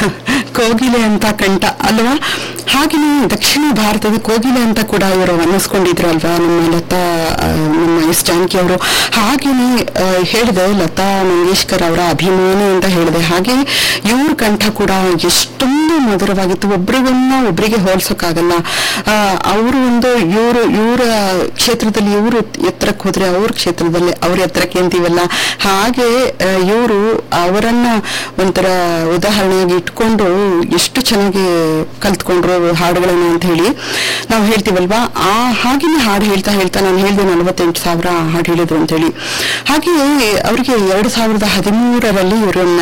ಕೋಗಿಲೆ ಅಂತ ಕಂಠ ಅಲ್ವಾ ಹಾಗೆಯೇ ದಕ್ಷಿಣ ಭಾರತದ ಕೋಗಿಲೆ ಅಂತ ಕೂಡ ಇವರು ಅನ್ನಿಸ್ಕೊಂಡಿದ್ರು ಅಲ್ವಾ ನಮ್ಮ ಲತಾ ಆ, ನಮ್ಮ ಎಸ್ ಜಾನಕಿ ಅವರು ಹಾಗೆಯೇ ಆ, ಹೇಳಿದೆ ಲತಾ ಮಂಗೇಶ್ಕರ್ ಅವರ ಅಭಿಮಾನಿ ಅಂತ ಹೇಳಿದೆ ಹಾಗೆ ಇವ್ರ ಕಂಠ ಕೂಡ ಎಷ್ಟೊಂದು ಮಧುರವಾಗಿತ್ತು ಒಬ್ರಿಗನ್ನ ಒಬ್ರಿಗೆ ಹೋಲ್ಸೋಕ್ಕಾಗಲ್ಲ ಅವರು ಒಂದು ಇವರು ಇವರ ಕ್ಷೇತ್ರದಲ್ಲಿ ಇವರು ಎತ್ತರಕ್ಕೆ ಹೋದ್ರೆ ಅವ್ರ ಕ್ಷೇತ್ರದಲ್ಲಿ ಅವ್ರ ಎತ್ತರಕ್ಕೆ ಅಂತೀವಲ್ಲ ಹಾಗೆ ಇವರು ಅವರನ್ನ ಒಂಥರ ಉದಾಹರಣೆಯಾಗಿ ಇಟ್ಕೊಂಡು ಎಷ್ಟು ಚೆನ್ನಾಗಿ ಕಲ್ತ್ಕೊಂಡ್ರು ಹಾಡುಗಳನ್ನ ಅಂತ ಹೇಳಿ ನಾವು ಹೇಳ್ತೀವಲ್ವಾ ಆ ಹಾಗೇನೆ ಹಾಡು ಹೇಳ್ತಾ ಹೇಳ್ತಾ ನಾನು ಹೇಳಿದೆ ನಲವತ್ತೆಂಟು ಸಾವಿರ ಹಾಡು ಹೇಳಿದ್ರು ಅಂತ ಹೇಳಿ ಹಾಗೆ ಅವರಿಗೆ ಎರಡು ಸಾವಿರದ ಹದಿಮೂರರಲ್ಲಿ ಇವರನ್ನ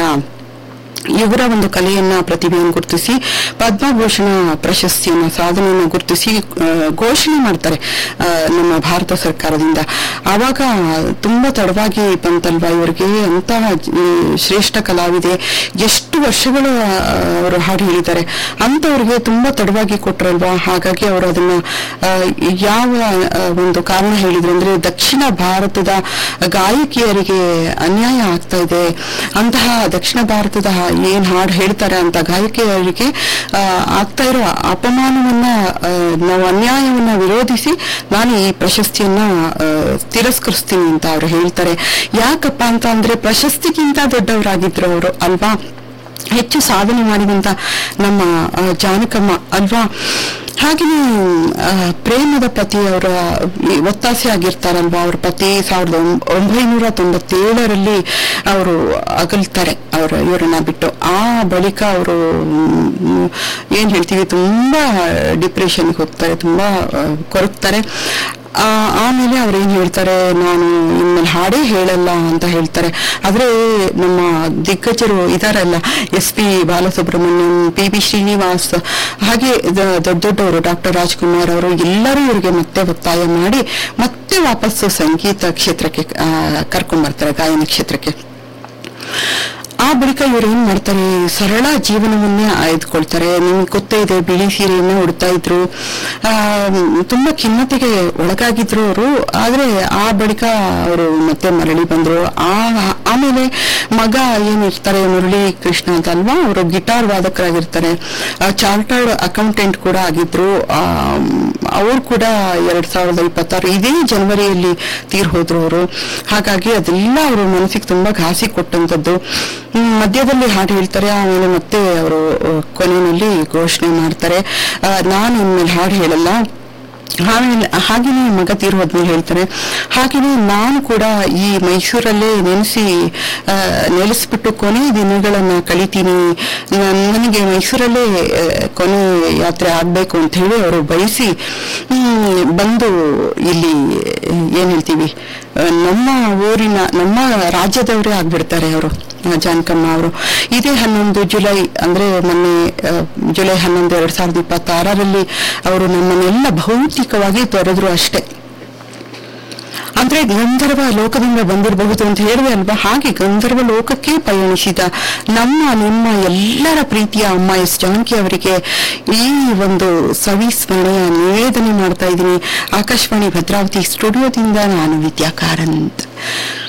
ಇವರ ಒಂದು ಕಲೆಯನ್ನ ಪ್ರತಿಭೆಯನ್ನು ಗುರುತಿಸಿ ಪದ್ಮಭೂಷಣ ಪ್ರಶಸ್ತಿಯನ್ನ ಸಾಧನೆಯನ್ನು ಗುರುತಿಸಿ ಆ, ಘೋಷಣೆ ಮಾಡ್ತಾರೆ ಆ, ನಮ್ಮ ಭಾರತ ಸರ್ಕಾರದಿಂದ ಆವಾಗ ತುಂಬಾ ತಡವಾಗಿ ಬಂತಲ್ವಾ ಇವರಿಗೆ ಅಂತಹ ಆ, ಶ್ರೇಷ್ಠ ಕಲಾವಿದೆ ಎಷ್ಟು ವರ್ಷಗಳು ಆ, ಅವರು ಹಾಡು ಹೇಳಿದ್ದಾರೆ ಅಂತವ್ರಿಗೆ ತುಂಬಾ ತಡವಾಗಿ ಕೊಟ್ರಲ್ವಾ ಹಾಗಾಗಿ ಅವರು ಅದನ್ನ ಆ, ಯಾವ ಆ, ಒಂದು ಕಾರಣ ಹೇಳಿದ್ರು ಅಂದ್ರೆ ದಕ್ಷಿಣ ಭಾರತದ ಗಾಯಕಿಯರಿಗೆ ಅನ್ಯಾಯ ಆಗ್ತಾ ಇದೆ ಅಂತಹ ದಕ್ಷಿಣ ಭಾರತದ ಏನ್ ಹಾಡು ಹೇಳ್ತಾರೆ ಅಂತ ಗಾಯಕಿಯರಿಗೆ ಆ, ಆಗ್ತಾ ಇರೋ ಅಪಮಾನವನ್ನ ಆ, ನಾವು ಅನ್ಯಾಯವನ್ನ ವಿರೋಧಿಸಿ ನಾನು ಈ ಪ್ರಶಸ್ತಿಯನ್ನ ಆ, ತಿರಸ್ಕರಿಸ್ತೀನಿ ಅಂತ ಅವರು ಹೇಳ್ತಾರೆ ಯಾಕಪ್ಪ ಅಂತ ಅಂದ್ರೆ ಪ್ರಶಸ್ತಿಗಿಂತ ದೊಡ್ಡವರಾಗಿದ್ರು ಅವರು ಅಲ್ವಾ ಹೆಚ್ಚು ಸಾಧನೆ ಮಾಡಿದಂತ ನಮ್ಮ ಆ, ಜಾನಕಮ್ಮ ಅಲ್ವಾ ಹಾಗೆಯೇ ಆ, ಪ್ರೇಮದ ಪತಿ ಅವರ ಈ ಒತ್ತಾಸೆ ಆಗಿರ್ತಾರಲ್ವಾ ಅವ್ರ ಪತಿ ಸಾವಿರದ ಒಂಬ- ಒಂಬೈನೂರ ತೊಂಬತ್ತೇಳರಲ್ಲಿ ಅವರು ಅಗಲ್ತಾರೆ ಅವರು ಇವರನ್ನ ಬಿಟ್ಟು ಆ ಬಳಿಕ ಅವರು ಮ್, ಏನ್ ಹೇಳ್ತೀವಿ ತುಂಬಾ ಡಿಪ್ರೆಷನ್ಗೆ ಹೋಗ್ತಾರೆ ತುಂಬಾ ಆ, ಕೊರಗ್ತಾರೆ ಆ, ಆಮೇಲೆ ಅವ್ರು ಏನ್ ಹೇಳ್ತಾರೆ ನಾನು ಇನ್ಮೇಲೆ ಹಾಡೇ ಹೇಳಲ್ಲ ಅಂತ ಹೇಳ್ತಾರೆ ಆದ್ರೆ ನಮ್ಮ ದಿಗ್ಗಜರು ಇದಾರಲ್ಲ S P Balasubrahmanyam P B Srinivas ಹಾಗೆ ದ- ದೊಡ್ಡ ದೊಡ್ಡವರು ಡಾಕ್ಟರ್ ರಾಜ್ಕುಮಾರ್ ಅವರು ಎಲ್ಲರೂ ಇವರಿಗೆ ಮತ್ತೆ ಒತ್ತಾಯ ಮಾಡಿ ಮತ್ತೆ ವಾಪಸ್ಸು ಸಂಗೀತ ಕ್ಷೇತ್ರಕ್ಕೆ ಆ, ಕರ್ಕೊಂಡ್ಬರ್ತಾರೆ ಗಾಯನ ಕ್ಷೇತ್ರಕ್ಕೆ ಆ ಬಳಿಕ ಇವರು ಏನ್ ಮಾಡ್ತಾರೆ ಸರಳ ಜೀವನವನ್ನೇ ಆಯ್ದುಕೊಳ್ತಾರೆ ನಿಮ್ಗೆ ಗೊತ್ತೇ ಇದೆ ಬಿಳಿ ಸೀರೆಯನ್ನ ಉಡ್ತಾ ಇದ್ರು ಆ, ತುಂಬಾ ಖಿನ್ನತೆಗೆ ಒಳಗಾಗಿದ್ರು ಅವರು ಆದ್ರೆ ಆ ಬಳಿಕ ಅವರು ಮತ್ತೆ ಮರಳಿ ಬಂದ್ರು ಆ ಆಮೇಲೆ ಮಗ ಏನಿರ್ತಾರೆ ಮುರಳಿ ಕೃಷ್ಣ ಅಂತ ಅಲ್ವಾ ಅವರು ಗಿಟಾರ್ ವಾದಕರಾಗಿರ್ತಾರೆ ಚಾರ್ಟರ್ಡ್ ಅಕೌಂಟೆಂಟ್ ಕೂಡ ಆಗಿದ್ರು ಅವರು ಕೂಡ ಎರಡ್ ಸಾವಿರದ ಇಪ್ಪತ್ತಾರು ಇದೇ ಜನವರಿಯಲ್ಲಿ ತೀರ್ ಹೋದ್ರು ಅವರು ಹಾಗಾಗಿ ಅದೆಲ್ಲ ಅವರು ಮನಸ್ಸಿಗೆ ತುಂಬಾ ಘಾಸಿ ಕೊಟ್ಟಂತದ್ದು ಹ್ಮ್, ಮಧ್ಯದಲ್ಲಿ ಹಾಡು ಹೇಳ್ತಾರೆ ಆಮೇಲೆ ಮತ್ತೆ ಅವರು ಕೊನೆಯಲ್ಲಿ ಘೋಷಣೆ ಮಾಡ್ತಾರೆ ಆ, ನಾನು ಇನ್ಮೇಲೆ ಹಾಡು ಹೇಳಲ್ಲ ಆಮೇಲೆ ಹಾಗೇನೆ ಮಗ ತೀರ್ ಹೋದ್ಮೇಲೆ ಹೇಳ್ತಾರೆ ಹಾಗೇನೆ ನಾನು ಕೂಡ ಈ ಮೈಸೂರಲ್ಲೇ ನೆನೆಸಿ ಆ, ನೆಲೆಸ್ಬಿಟ್ಟು ಕೊನೆ ದಿನಗಳನ್ನ ಕಳಿತೀನಿ ನನ್- ನನಗೆ ಮೈಸೂರಲ್ಲೇ ಆ, ಕೊನೆ ಯಾತ್ರೆ ಆಗ್ಬೇಕು ಅಂತ ಹೇಳಿ ಅವರು ಬಯಸಿ ಹ್ಮ್, ಬಂದು ಇಲ್ಲಿ ಏನ್ ಹೇಳ್ತೀವಿ ಆ, ನಮ್ಮ ಊರಿನ ನಮ್ಮ ರಾಜ್ಯದವರೇ ಆಗ್ಬಿಡ್ತಾರೆ ಅವರು ಜಾನಕಮ್ಮ ಅವರು ಇದೇ ಹನ್ನೊಂದು ಜುಲೈ ಅಂದ್ರೆ ಮೊನ್ನೆ ಆ, ಜುಲೈ ಹನ್ನೊಂದು ಎರಡ್ ಸಾವಿರದ ಇಪ್ಪತ್ತಾರರಲ್ಲಿ ಅವರು ನಮ್ಮನ್ನೆಲ್ಲ ಭೌತಿಕವಾಗಿ ತೊರೆದ್ರು ಅಷ್ಟೇ ಅಂದ್ರೆ ಗಂಧರ್ವ ಲೋಕದಿಂದ ಬಂದಿರಬಹುದು ಅಂತ ಹೇಳಿದೆ ಅಲ್ವಾ ಹಾಗೆ ಗಂಧರ್ವ ಲೋಕಕ್ಕೆ ಪಯಣಿಸಿದ ನಮ್ಮ ನಿಮ್ಮ ಎಲ್ಲರ ಪ್ರೀತಿಯ ಅಮ್ಮ ಎಸ್ ಜಾನಕಿ ಅವರಿಗೆ ಈ ಒಂದು ಸವಿಸ್ಮರಣೆಯ ನಿವೇದನೆ ಮಾಡ್ತಾ ಇದ್ದೀನಿ ಆಕಾಶವಾಣಿ ಭದ್ರಾವತಿ ಸ್ಟುಡಿಯೋದಿಂದ ನಾನು ವಿದ್ಯಾ ಕಾರಂತ್